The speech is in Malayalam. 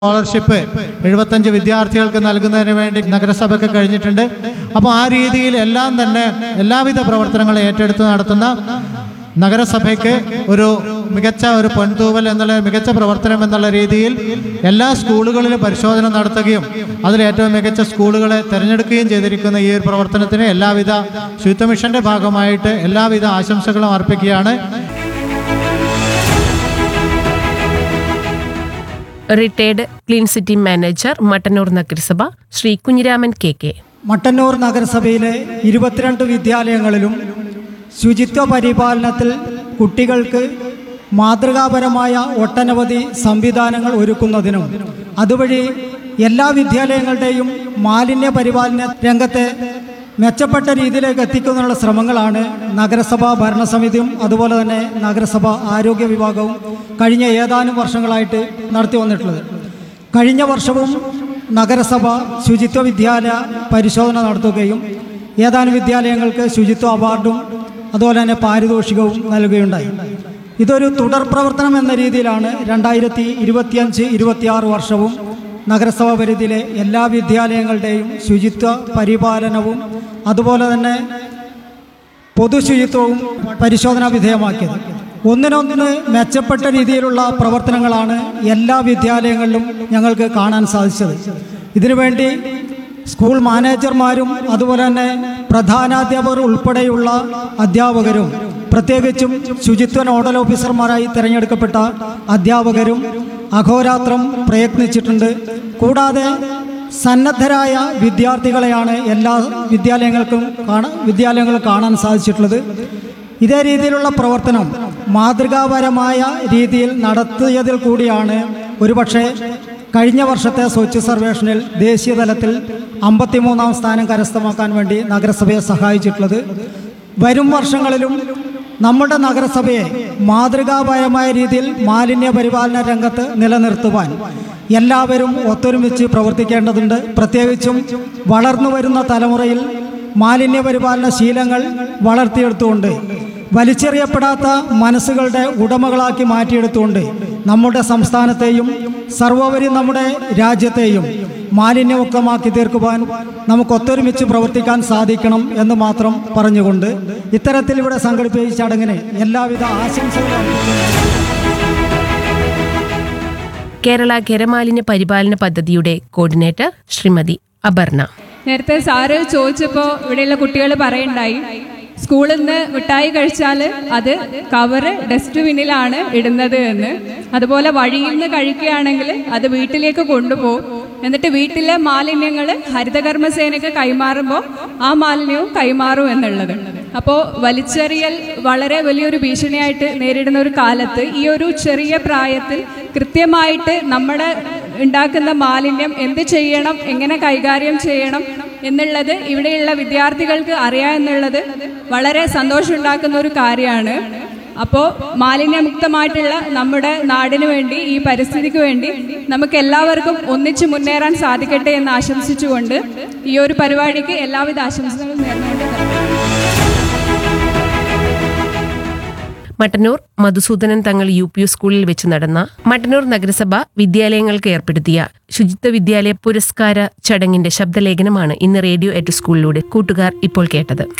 സ്കോളർഷിപ്പ് എഴുപത്തഞ്ച് വിദ്യാർത്ഥികൾക്ക് നൽകുന്നതിന് വേണ്ടി നഗരസഭയ്ക്ക് കഴിഞ്ഞിട്ടുണ്ട് അപ്പോൾ ആ രീതിയിൽ എല്ലാം തന്നെ എല്ലാവിധ പ്രവർത്തനങ്ങളും ഏറ്റെടുത്ത് നടത്തുന്ന നഗരസഭയ്ക്ക് ഒരു മികച്ച ഒരു പൊൻതൂവൽ എന്നുള്ള മികച്ച പ്രവർത്തനം എന്നുള്ള രീതിയിൽ എല്ലാ സ്കൂളുകളിലും പരിശോധന നടത്തുകയും അതിൽ ഏറ്റവും മികച്ച സ്കൂളുകളെ തിരഞ്ഞെടുക്കുകയും ചെയ്തിരിക്കുന്ന ഈ ഒരു പ്രവർത്തനത്തിന് എല്ലാവിധ ശുചിത്വ മിഷന്റെ ഭാഗമായിട്ട് എല്ലാവിധ ആശംസകളും അർപ്പിക്കുകയാണ് retired clean city manager Mattannur നഗരസഭ ശ്രീ കുഞ്ഞിരാമൻ കെ കെ മട്ടന്നൂർ നഗരസഭയിലെ ഇരുപത്തിരണ്ട് വിദ്യാലയങ്ങളിലും ശുചിത്വ പരിപാലനത്തിൽ കുട്ടികൾക്ക് മാതൃകാപരമായ ഒട്ടനവധി സംവിധാനങ്ങൾ ഒരുക്കുന്നതിനും അതുവഴി എല്ലാ വിദ്യാലയങ്ങളുടെയും മാലിന്യ പരിപാലന രംഗത്തെ മെച്ചപ്പെട്ട രീതിയിലേക്ക് എത്തിക്കുന്നതിനുള്ള ശ്രമങ്ങളാണ് നഗരസഭാ ഭരണസമിതിയും അതുപോലെ തന്നെ നഗരസഭ ആരോഗ്യ വിഭാഗവും കഴിഞ്ഞ ഏതാനും വർഷങ്ങളായിട്ട് നടത്തി വന്നിട്ടുള്ളത് കഴിഞ്ഞ വർഷവും നഗരസഭ ശുചിത്വ വിദ്യാലയ പരിശോധന നടത്തുകയും ഏതാനും വിദ്യാലയങ്ങൾക്ക് ശുചിത്വ അവാർഡും അതുപോലെ തന്നെ പാരിതോഷികവും നൽകുകയുണ്ടായി ഇതൊരു തുടർ പ്രവർത്തനം എന്ന രീതിയിലാണ് രണ്ടായിരത്തി ഇരുപത്തിയഞ്ച് ഇരുപത്തിയാറ് വർഷവും നഗരസഭ പരിധിയിലെ എല്ലാ വിദ്യാലയങ്ങളുടെയും ശുചിത്വ പരിപാലനവും അതുപോലെ തന്നെ പൊതുശുചിത്വവും പരിശോധനാ വിധേയമാക്കിയത് ഒന്നിനൊന്ന് മെച്ചപ്പെട്ട രീതിയിലുള്ള പ്രവർത്തനങ്ങളാണ് എല്ലാ വിദ്യാലയങ്ങളിലും ഞങ്ങൾക്ക് കാണാൻ സാധിച്ചത് ഇതിനുവേണ്ടി സ്കൂൾ മാനേജർമാരും അതുപോലെ തന്നെ പ്രധാനാധ്യാപകർ ഉൾപ്പെടെയുള്ള അധ്യാപകരും പ്രത്യേകിച്ചും ശുചിത്വ നോഡൽ ഓഫീസർമാരായി തിരഞ്ഞെടുക്കപ്പെട്ട അധ്യാപകരും അഹോരാത്രം പ്രയത്നിച്ചിട്ടുണ്ട് കൂടാതെ സന്നദ്ധരായ വിദ്യാർത്ഥികളെയാണ് എല്ലാ വിദ്യാലയങ്ങൾക്കും കാണാൻ വിദ്യാലയങ്ങളും കാണാൻ സാധിച്ചിട്ടുള്ളത് ഇതേ രീതിയിലുള്ള പ്രവർത്തനം മാതൃകാപരമായ രീതിയിൽ നടത്തിയതിൽ കൂടിയാണ് ഒരുപക്ഷെ കഴിഞ്ഞ വർഷത്തെ സ്വച്ഛ് സർവേഷനിൽ ദേശീയ തലത്തിൽ അമ്പത്തിമൂന്നാം സ്ഥാനം കരസ്ഥമാക്കാൻ വേണ്ടി നഗരസഭയെ സഹായിച്ചിട്ടുള്ളത് വരും വർഷങ്ങളിലും നമ്മുടെ നഗരസഭയെ മാതൃകാപരമായ രീതിയിൽ മാലിന്യ പരിപാലന രംഗത്ത് നിലനിർത്തുവാൻ എല്ലാവരും ഒത്തൊരുമിച്ച് പ്രവർത്തിക്കേണ്ടതുണ്ട് പ്രത്യേകിച്ചും വളർന്നു വരുന്ന തലമുറയിൽ മാലിന്യ പരിപാലന ശീലങ്ങൾ വളർത്തിയെടുത്തുകൊണ്ട് വലിച്ചെറിയപ്പെടാത്ത മനസ്സുകളുടെ ഉടമകളാക്കി മാറ്റിയെടുത്തുകൊണ്ട് നമ്മുടെ സംസ്ഥാനത്തെയും സർവോപരി നമ്മുടെ രാജ്യത്തെയും മാലിന്യമുക്തമാക്കി തീർക്കുവാൻ നമുക്ക് ഒത്തൊരുമിച്ച് പ്രവർത്തിക്കാൻ സാധിക്കണം എന്ന് മാത്രം പറഞ്ഞുകൊണ്ട് ഇത്തരത്തിൽ ഇവിടെ സംഘടിപ്പിച്ച ചടങ്ങിന് എല്ലാവിധ ആശംസകളും അർപ്പിക്കുന്നു. കേരള ഖരമാലിന്യ പരിപാലന പദ്ധതിയുടെ കോർഡിനേറ്റർ ശ്രീമതി അപർണ നേരത്തെ സാറ് ചോദിച്ചപ്പോൾ ഇവിടെയുള്ള കുട്ടികൾ പറയുണ്ടായി സ്കൂളിൽ നിന്ന് മിഠായി കഴിച്ചാൽ അത് കവറ് ഡസ്റ്റ്ബിന്നിലാണ് ഇടുന്നത് എന്ന് അതുപോലെ വഴിയിൽ നിന്ന് കഴിക്കുകയാണെങ്കിൽ അത് വീട്ടിലേക്ക് കൊണ്ടുപോകും എന്നിട്ട് വീട്ടിലെ മാലിന്യങ്ങൾ ഹരിതകർമ്മസേനയ്ക്ക് കൈമാറുമ്പോൾ ആ മാലിന്യവും കൈമാറും എന്നുള്ളത് അപ്പോൾ വലിച്ചെറിയൽ വളരെ വലിയൊരു ഭീഷണിയായിട്ട് നേരിടുന്ന ഒരു കാലത്ത് ഈ ഒരു ചെറിയ പ്രായത്തിൽ കൃത്യമായിട്ട് നമ്മുടെ ഉണ്ടാക്കുന്ന മാലിന്യം എന്ത് ചെയ്യണം എങ്ങനെ കൈകാര്യം ചെയ്യണം എന്നുള്ളത് ഇവിടെയുള്ള വിദ്യാർത്ഥികൾക്ക് അറിയാം എന്നുള്ളത് വളരെ സന്തോഷമുണ്ടാക്കുന്ന ഒരു കാര്യമാണ് അപ്പോൾ മാലിന്യമുക്തമായിട്ടുള്ള നമ്മുടെ നാടിന് വേണ്ടി ഈ പരിസ്ഥിതിക്ക് വേണ്ടി നമുക്ക് എല്ലാവർക്കും ഒന്നിച്ചു മുന്നേറാൻ സാധിക്കട്ടെ എന്ന് ആശംസിച്ചുകൊണ്ട് ഈ ഒരു പരിപാടിക്ക് എല്ലാവിധ ആശംസകളും നേർന്നുകൊണ്ട് നിർത്തുന്നു. മട്ടന്നൂർ മധുസൂദനൻ തങ്ങൾ യു പി യു സ്കൂളിൽ വെച്ച് നടന്ന മട്ടന്നൂർ നഗരസഭ വിദ്യാലയങ്ങൾക്ക് ഏർപ്പെടുത്തിയ ശുചിത്വ വിദ്യാലയ പുരസ്കാര ചടങ്ങിന്റെ ശബ്ദലേഖനമാണ് ഇന്ന് റേഡിയോ എറ്റ് സ്കൂളിലൂടെ കൂട്ടുകാർ ഇപ്പോൾ കേട്ടത്